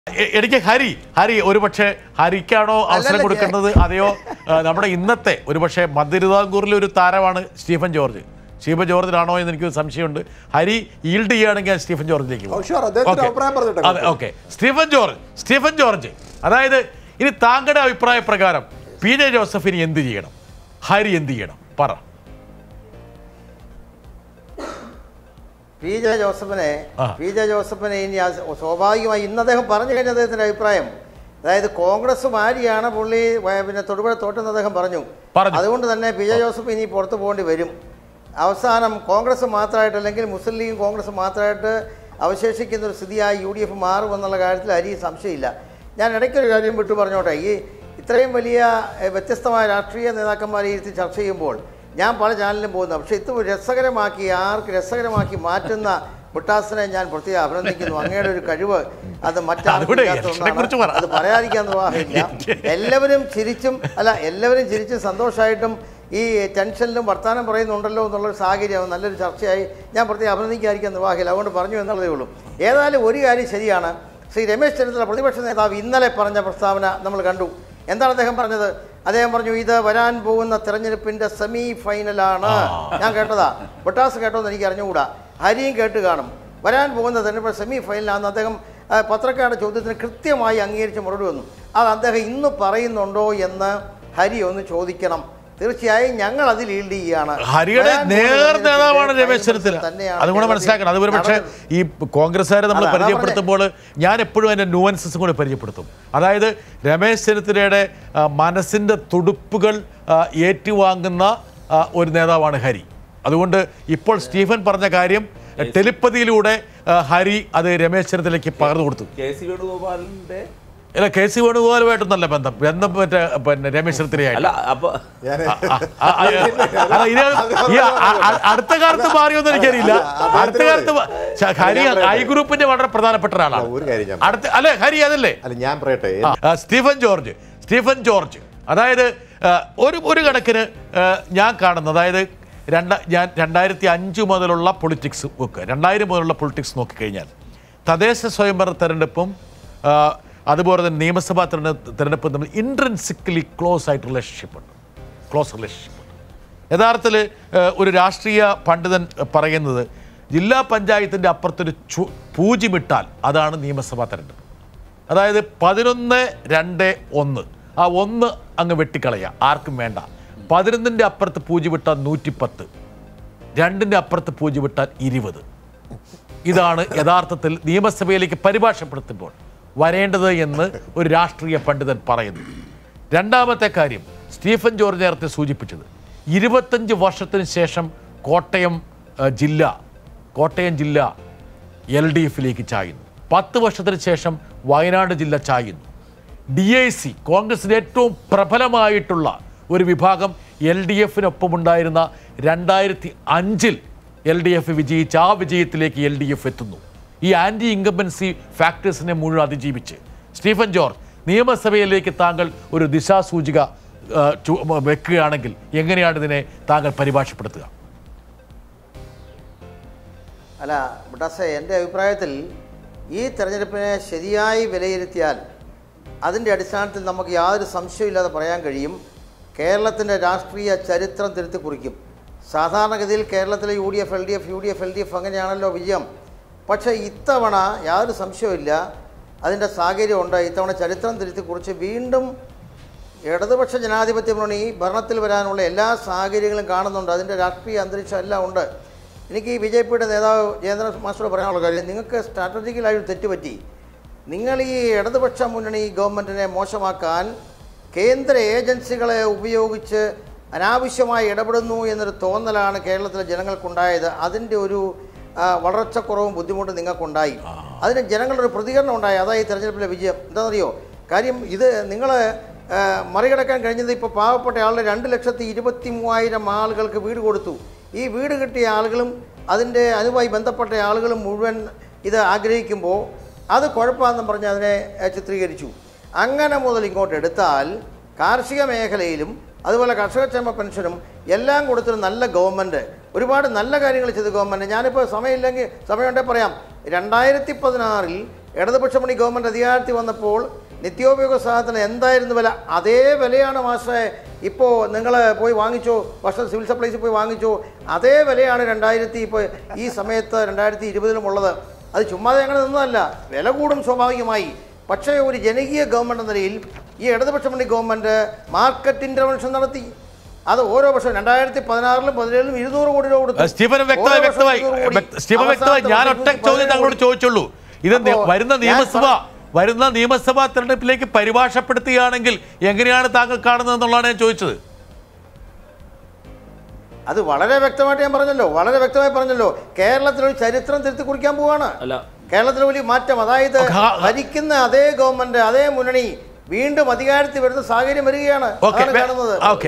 A- എനിക്ക് ഹരി ഹരി ഒരുപക്ഷെ ഹരിക്കാണോ അവസരം അല്ലല്ല, കൊടുക്കേണ്ടത് അതെയോ ആ, നമ്മുടെ ഇന്നത്തെ ഒരുപക്ഷെ മധ്യതിരുവിതാംകൂറിലെ ഒരു താരമാണ് സ്റ്റീഫൻ ജോർജ് സ്റ്റീഫൻ ജോർജിനാണോ എന്ന് എനിക്ക് സംശയമുണ്ട് ഹരി ഈൽഡ് ചെയ്യുകയാണെങ്കിൽ ഞാൻ സ്റ്റീഫൻ ജോർജിലേക്ക് ഓ, sure. അദ്ദേഹത്തിന്റെ Okay. അഭിപ്രായം പറഞ്ഞിട്ട് അതെ okay Stephen George Stephen George അതായത് ഇനി താങ്കളുടെ അഭിപ്രായ പ്രകാരം പി ജെ ജോസഫിന് എന്ത് ചെയ്യണം ഹരി എന്ത് ചെയ്യണം പറ പി ജെ ജോസഫിനെ ആ. പി ജെ ജോസഫിനെ ഇനി ആ സ്വാഭാവികമായി ഇന്ന് അദ്ദേഹം പറഞ്ഞു കഴിഞ്ഞ അദ്ദേഹത്തിന്റെ അഭിപ്രായം അതായത് കോൺഗ്രസ് മാരിയാണ് പുള്ളി വ- പിന്നെ തൊടുപുഴ തോറ്റെന്ന് അദ്ദേഹം പറഞ്ഞു പറഞ്ഞു. അതുകൊണ്ട് തന്നെ പി ജെ ജോസഫ് ഇനി പുറത്തു പോകേണ്ടി വരും അവസാനം കോൺഗ്രസ് മാത്രമായിട്ട് അല്ലെങ്കിൽ മുസ്ലിം ലീഗും കോൺഗ്രസ് മാത്രമായിട്ട് അവശേഷിക്കുന്ന ഒരു സ്ഥിതിയായി യു ഡി എഫ് മാറുമെന്നുള്ള കാര്യത്തിൽ അരി സംശയമില്ല ഞാൻ ഇടയ്ക്കൊരു കാര്യം വിട്ടു പറഞ്ഞോട്ടെ ഈ ഇത്രയും വലിയ എഹ്, വ്യത്യസ്തമായ രാഷ്ട്രീയ നേതാക്കന്മാരെ ഇരുത്തി ചർച്ച ചെയ്യുമ്പോൾ ഞാൻ പല ചാനലിലും പോകുന്നു പക്ഷേ ഇത് രസകരമാക്കി ആർക്ക് രസകരമാക്കി മാറ്റുന്ന ബുട്ടാസിനെ ഞാൻ പ്രത്യേകം അഭിനന്ദിക്കുന്നു അങ്ങയുടെ ഒരു കഴിവ് അത് അതുകൂടെ ഇതിനെക്കുറിച്ച് പറ. മറ്റാർക്കും അത് പറയാതിരിക്കാൻ നിർവാഹമില്ല എല്ലാവരും ചിരിച്ചും അല്ല എല്ലാവരും ചിരിച്ചും സന്തോഷമായിട്ടും ഈ ടെൻഷനിലും വർത്തമാനം പറയുന്നുണ്ടല്ലോ എന്നുള്ളൊരു സാഹചര്യം നല്ലൊരു ചർച്ചയായി ഞാൻ പ്രത്യേകം അഭിനന്ദിക്കാതിരിക്കാൻ നിർവാഹമില്ല അതുകൊണ്ട് പറഞ്ഞു എന്നുള്ളതേ ഉള്ളൂ ഏതായാലും ഒരു കാര്യം ശരിയാണ് ശ്രീ രമേശ് ചെന്നിത്തല പ്രതിപക്ഷ നേതാവ് ഇന്നലെ പറഞ്ഞ പ്രസ്താവന നമ്മൾ കണ്ടു എന്താണ് അദ്ദേഹം പറഞ്ഞത് അദ്ദേഹം പറഞ്ഞു ഇത് വരാൻ പോകുന്ന തെരഞ്ഞെടുപ്പിന്റെ സെമി ഫൈനലാണ് ഞാൻ കേട്ടതാ ബൊട്ടാസ് കേട്ടോന്ന് എനിക്ക് അറിഞ്ഞുകൂടാ ഹരിയും കേട്ട് കാണും വരാൻ പോകുന്ന തെരഞ്ഞെടുപ്പ് സെമി ഫൈനലാണെന്ന് അദ്ദേഹം ആ, പത്രക്കാരുടെ ചോദ്യത്തിന് കൃത്യമായി അംഗീകരിച്ച് മറുപടി വന്നു അത് അദ്ദേഹം ഇന്ന് പറയുന്നുണ്ടോ എന്ന് ഹരി ഒന്ന് ചോദിക്കണം തീർച്ചയായും ഞങ്ങൾ അതിൽ ഈൽഡ് ചെയ്യാണ് ഹരിയുടെ വരാൻ പോകുന്ന നേർ തെരഞ്ഞെടുപ്പിന്റെ നേതാവാണ് ഫൈനൽ രമേശ് ചെന്നിത്തല തന്നെയാണ് അതും കൂടെ കേരളത്തിൽ മനസ്സിലാക്കണം അത് ഒരു പക്ഷേ നടന്നത്. ഈ കോൺഗ്രസ്സുകാരെ നമ്മൾ അതാ, അതാ പരിചയപ്പെടുത്തുമ്പോൾ ഞാൻ എപ്പോഴും അതിൻ്റെ ന്യൂവൻസസും കൂടെ പരിചയപ്പെടുത്തും അതായത് രമേശ് ചെന്നിത്തലയുടെ ആ, മനസ്സിൻ്റെ തുടുപ്പുകൾ ആ, ഏറ്റുവാങ്ങുന്ന ആ, ഒരു നേതാവാണ് ഹരി അതുകൊണ്ട് ഇപ്പോൾ സ്റ്റീഫൻ പറഞ്ഞ കാര്യം ടെലിപ്പതിയിലൂടെ ആ, ഹരി അത് രമേശ് ചെന്നിത്തലയ്ക്ക് പകർന്നു കൊടുത്തു കെ സി വേണുഗോപാലിന്റെ അല്ല കെ സി വേണുഗോപാലുമായിട്ടും നല്ല ബന്ധം ബന്ധം മറ്റേ പിന്നെ രമേശ് ചെന്നിത്തലയായിട്ട് അല്ല അപ്പൊ ഞാൻ ആ, ആ, ആ, അല്ല, ഇനി അത് ഈ അ- അ- അടുത്ത കാലത്ത് മാറിയൊന്നും എനിക്കറിയില്ല അടുത്ത കാലത്ത് മാ- ച- ഹരി ഐ ഗ്രൂപ്പിന്റെ വളരെ പ്രധാനപ്പെട്ട ഒരാളാണ് ഒരു കാര്യം ഞാൻ അടുത്ത അല്ലെ ഹരി അതല്ലേ അല്ല ഞാൻ പറയട്ടെ ആ, ആ, സ്റ്റീഫൻ ജോർജ് സ്റ്റീഫൻ ജോർജ് അതായത് ആ, ഒരു ഒരു കണക്കിന് ആ, ഞാൻ കാണുന്നത് അതായത് രണ്ട ഞാൻ രണ്ടായിരത്തി അഞ്ച് മുതലുള്ള പൊളിറ്റിക്സ് നോക്കുക രണ്ടായിരം മുതലുള്ള പൊളിറ്റിക്സ് നോക്കിക്കഴിഞ്ഞാൽ തദ്ദേശ സ്വയംഭരണ തെരഞ്ഞെടുപ്പും ആ, അതുപോലെ തന്നെ നിയമസഭാ തെരഞ്ഞെടുപ്പ് തെരഞ്ഞെടുപ്പും തമ്മിൽ ഇൻട്രൻസിക്കലി ക്ലോസ് ആയിട്ട് റിലേഷൻഷിപ്പ് ഉണ്ട് ക്ലോസ് റിലേഷൻഷിപ്പ് ഉണ്ട് യഥാർത്ഥത്തിൽ ഒരു രാഷ്ട്രീയ പണ്ഡിതൻ പറയുന്നത് ജില്ലാ പഞ്ചായത്തിൻ്റെ അപ്പുറത്തൊരു ചു പൂജ്യമിട്ടാൽ അതാണ് നിയമസഭാ തെരഞ്ഞെടുപ്പ് അതായത് പതിനൊന്ന് രണ്ട് ഒന്ന് ആ ഒന്ന് അങ്ങ് വെട്ടിക്കളയുക ആർക്കും വേണ്ട പതിനൊന്നിൻ്റെ അപ്പുറത്ത് പൂജ്യം വിട്ടാൽ നൂറ്റിപ്പത്ത് രണ്ടിൻ്റെ അപ്പുറത്ത് പൂജ്യം വിട്ടാൽ ഇരുപത് ഇതാണ് യഥാർത്ഥത്തിൽ നിയമസഭയിലേക്ക് പരിഭാഷപ്പെടുത്തുമ്പോൾ വരേണ്ടത് എന്ന് ഒരു രാഷ്ട്രീയ പണ്ഡിതൻ പറയുന്നു രണ്ടാമത്തെ കാര്യം സ്റ്റീഫൻ ജോർജ് നേരത്തെ സൂചിപ്പിച്ചത് ഇരുപത്തഞ്ച് വർഷത്തിന് ശേഷം കോട്ടയം ആ, ജില്ല കോട്ടയം ജില്ല എൽ ഡി എഫിലേക്ക് ചായുന്നു പത്ത് വർഷത്തിന് ശേഷം വയനാട് ജില്ല ചായുന്നു ഡി ഐ സി കോൺഗ്രസിൻ്റെ ഏറ്റവും പ്രബലമായിട്ടുള്ള ഒരു വിഭാഗം എൽ ഡി എഫിനൊപ്പമുണ്ടായിരുന്ന രണ്ടായിരത്തി അഞ്ചിൽ എൽ ഡി എഫ് വിജയിച്ച് ആ വിജയത്തിലേക്ക് എൽ ഡി എഫ് എത്തുന്നു ഈ ആൻറ്റി ഇൻകംബൻസി ഫാക്ടേഴ്സിനെ മുഴുവൻ അതിജീവിച്ച് സ്റ്റീഫൻ ജോർജ് നിയമസഭയിലേക്ക് താങ്കൾ ഒരു ദിശാസൂചിക ആ, ചു- വെക്കുകയാണെങ്കിൽ എങ്ങനെയാണ് ഇതിനെ താങ്കൾ പരിഭാഷപ്പെടുത്തുക അല്ല ബുട്ടാസെ എൻ്റെ അഭിപ്രായത്തിൽ ഈ തെരഞ്ഞെടുപ്പിനെ ശരിയായി വിലയിരുത്തിയാൽ അതിൻ്റെ അടിസ്ഥാനത്തിൽ നമുക്ക് യാതൊരു സംശയമില്ലാതെ പറയാൻ കഴിയും കേരളത്തിൻ്റെ രാഷ്ട്രീയ ചരിത്രം തിരുത്തി കുറിക്കും സാധാരണഗതിയിൽ കേരളത്തിലെ U D F L D F U D F L D F അങ്ങനെയാണല്ലോ വിജയം പക്ഷേ ഇത്തവണ യാതൊരു സംശയവുമില്ല അതിൻ്റെ സാഹചര്യമുണ്ട് ഇത്തവണ ചരിത്രം തിരുത്തി കുറിച്ച് വീണ്ടും ഇടതുപക്ഷ ജനാധിപത്യ മുന്നണി ഭരണത്തിൽ വരാനുള്ള എല്ലാ സാഹചര്യങ്ങളും കാണുന്നുണ്ട് അതിൻ്റെ രാഷ്ട്രീയ അന്തരീക്ഷം എല്ലാം ഉണ്ട് എനിക്ക് ഈ ബി ജെ പിയുടെ നേതാവ് ജയേന്ദ്ര മാസ്റ്ററോട് പറയാനുള്ള കാര്യം നിങ്ങൾക്ക് സ്ട്രാറ്റജിക്കലായി ഒരു തെറ്റുപറ്റി നിങ്ങൾ ഈ ഇടതുപക്ഷ മുന്നണി ഗവൺമെൻറ്റിനെ മോശമാക്കാൻ കേന്ദ്ര ഏജൻസികളെ ഉപയോഗിച്ച് അനാവശ്യമായി ഇടപെടുന്നു എന്നൊരു തോന്നലാണ് കേരളത്തിലെ ജനങ്ങൾക്കുണ്ടായത് അതിൻ്റെ ഒരു ആ, വളർച്ചക്കുറവും ബുദ്ധിമുട്ടും നിങ്ങൾക്കുണ്ടായി അതിന് ജനങ്ങളുടെ ഒരു പ്രതികരണം ഉണ്ടായി അതായി തെരഞ്ഞെടുപ്പിലെ വിജയം എന്താണെന്നറിയോ കാര്യം ഇത് നിങ്ങൾ മറികടക്കാൻ കഴിഞ്ഞത് ഇപ്പോൾ പാവപ്പെട്ട ആളുടെ രണ്ട് ലക്ഷത്തി ഇരുപത്തി മൂവായിരം ആളുകൾക്ക് വീട് കൊടുത്തു ഈ വീട് കിട്ടിയ ആളുകളും അതിൻ്റെ അതുമായി ബന്ധപ്പെട്ട ആളുകളും മുഴുവൻ ഇത് ആഗ്രഹിക്കുമ്പോൾ അത് കുഴപ്പമാണെന്ന് പറഞ്ഞ് അതിനെ ഏഹ്, ചിത്രീകരിച്ചു അങ്ങനെ മുതൽ ഇങ്ങോട്ട് എടുത്താൽ കാർഷിക മേഖലയിലും അതുപോലെ കർഷകക്ഷേമ പെൻഷനും എല്ലാം കൊടുത്തൊരു നല്ല ഗവൺമെൻറ് ഒരുപാട് നല്ല കാര്യങ്ങൾ ചെയ്ത ഗവൺമെൻറ് ഞാനിപ്പോൾ സമയമില്ലെങ്കിൽ സമയമുണ്ടെങ്കിൽ പറയാം രണ്ടായിരത്തി പതിനാറിൽ ഇടതുപക്ഷ മുന്നണി ഗവൺമെൻറ് അധികാരത്തിൽ വന്നപ്പോൾ നിത്യോപയോഗ സാധനത്തിന് എന്തായിരുന്നു വില അതേ വിലയാണ് മാഷേ ഇപ്പോൾ നിങ്ങൾ പോയി വാങ്ങിച്ചോ വർഷം സിവിൽ സപ്ലൈസിൽ പോയി വാങ്ങിച്ചോ അതേ വിലയാണ് രണ്ടായിരത്തി ഇപ്പോൾ ഈ സമയത്ത് രണ്ടായിരത്തി ഇരുപതിലും ഉള്ളത് അത് ചുമ്മാതെ അങ്ങനെ നിന്നതല്ല വില കൂടും സ്വാഭാവികമായി പക്ഷേ ഒരു ജനകീയ ഗവൺമെൻറ് എന്ന നിലയിൽ ഈ ഇടതുപക്ഷ മുന്നണി ഗവൺമെൻറ് മാർക്കറ്റ് ഇൻ്റർവെൻഷൻ നടത്തി അത് ഓരോ വർഷവും രണ്ടായിരത്തി പതിനാറിലും പതിനേഴിലും ഇരുന്നൂറ് കോടി രൂപ കൊടുത്തു സ്റ്റീഫൻ വ്യക്തമായി ഓരോ വർഷവും വ്യക്തമായി ഇരുന്നൂറ് കോടി. വ്യക്ത- സ്റ്റീഫൻ വ്യക്തമായി ഞാൻ ഒറ്റ അവസാനത്തെ ചോദ്യം വർഷം താങ്കളോട് ചോദിച്ചുള്ളൂ ഇത് നി- അപ്പോ വരുന്ന ഞാൻ നിയമസഭ പറ- വരുന്ന നിയമസഭാ തെരഞ്ഞെടുപ്പിലേക്ക് പരിഭാഷപ്പെടുത്തുകയാണെങ്കിൽ എങ്ങനെയാണ് താങ്കൾ കാണുന്നത് എന്നുള്ളതാണ് ഞാൻ ചോദിച്ചത് അത് വളരെ വ്യക്തമായിട്ട് ഞാൻ പറഞ്ഞല്ലോ വളരെ വ്യക്തമായി പറഞ്ഞല്ലോ കേരളത്തിലൊരു ചരിത്രം തിരുത്തി കുറിക്കാൻ പോവാണ് അല്ല കേരളത്തിലെ വലിയ മാറ്റം അതായത് ഹാ- ഭരിക്കുന്ന അതേ ഗവൺമെന്റ് അതേ മുന്നണി വീണ്ടും അധികാരത്തിൽ വരുന്ന സാഹചര്യം വരികയാണ് ഓക്കെ അതാണ് കാണുന്നത് ഓക്കെ